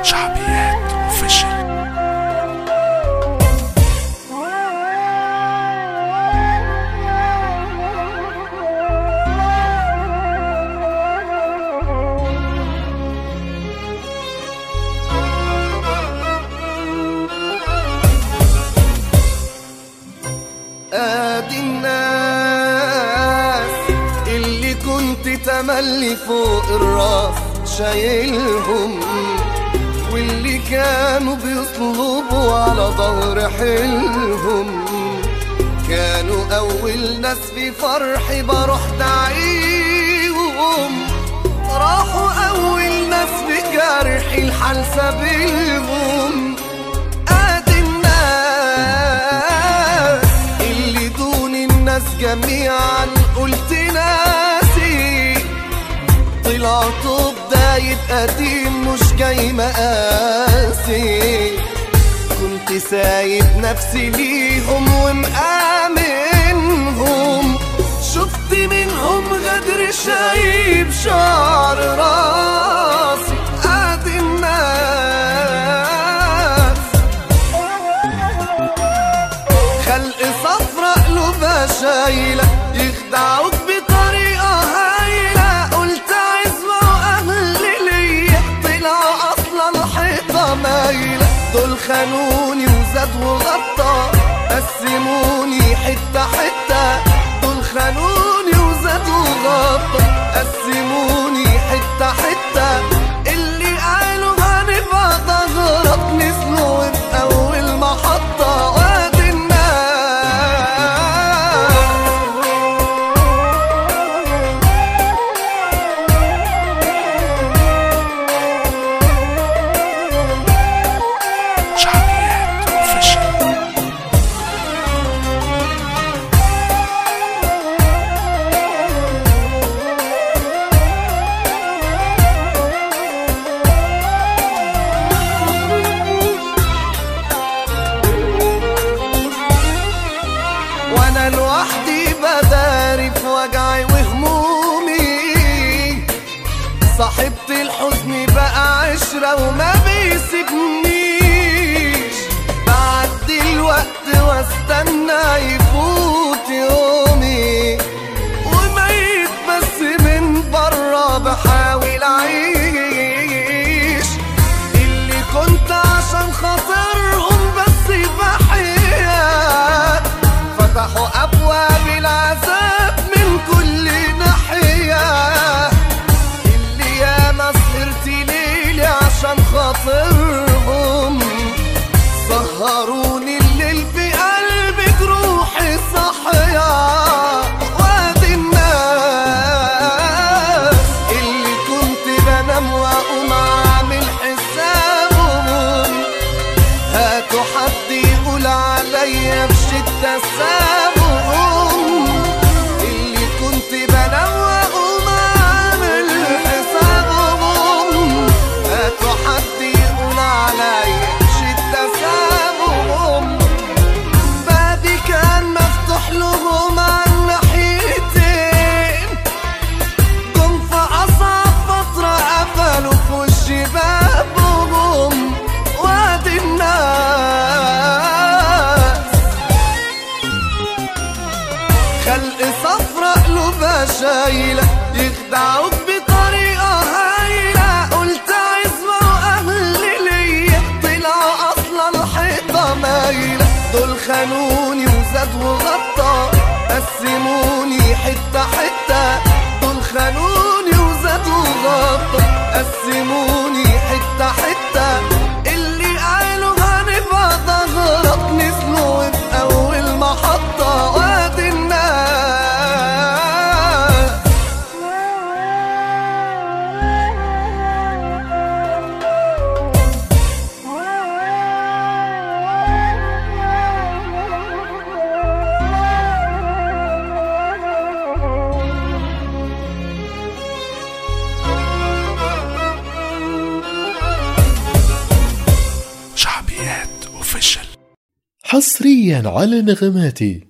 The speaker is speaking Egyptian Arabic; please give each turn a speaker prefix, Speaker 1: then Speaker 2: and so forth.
Speaker 1: شعبيات اوفيشال
Speaker 2: ادي الناس اللي كنت تملي فوق الراس شايلهم واللي كانوا بيطلبوا على ظهر حيلهم كانوا اول ناس في فرحي بروح دعيهم راحوا اول ناس في جرحي الحال سابيهم ادي الناس اللي دون الناس جميعا قلت ناسي طلعت بداية قديم مش جاي مقاسي كنت سايب نفسي ليهم ومآمنهم شفت منهم غدر شايب شعر راسي ادي الناس خلق صفرة قلوبها شايلة يخدعوك بطريقة هايلة قلت اسمعوا أهلي ليا طلعوا أصلا الحيطة مايلة دول خانوني وزاد وغطى قسموني حتة حتة دول خانوني وزاد وغطى قسموني حتة حتة اللي قالوا هنبقى ضغرك نزلوا في أول محطة وادي الناس
Speaker 1: شعبيات اوفيشال
Speaker 2: وانا لوحدي بداري في وجعي وهمومي صاحبت الحزن بقى عشرة وما بيسيبنيش بعدي الوقت واستنى يفوت يومي وميت بس من بره بحاول اعيش اللي كنت عشان خاطرهم بس بحياة فتحوا ابواب العذاب من كل ناحية اللي ياما سهرت ليلي عشان خاطرهم سهروني الليل في قلبي جروحي صحيا وادي الناس اللي كنت بنام واقوم اعمل حسابهم هاتوا حد يقول عليا بشدة سابهم اللي كنت بنام واقوم اعمل حسابهم هاتوا حد يقول عليا بشدة سابهم بابي كان مفتوح لهم عن ناحيتين جم في أصعب فترة قفلوا في وشي بابهم وادي الناس خلق صفرة قلوبها شايلة يخدعوك بطريقة هايلة قلت اسمعوا أهلي ليا طلعوا أصلا الحيطة مايلة دول خانوني وزاد وغطى قسموني حتة حتة دول خانوني وزاد وغطى قسموني حتة حتة اللي قالوا هنبقى ضغرك نزلوا في أول محطة وادي الناس
Speaker 1: شعبيات اوفيشال
Speaker 3: حصريا على نغماتي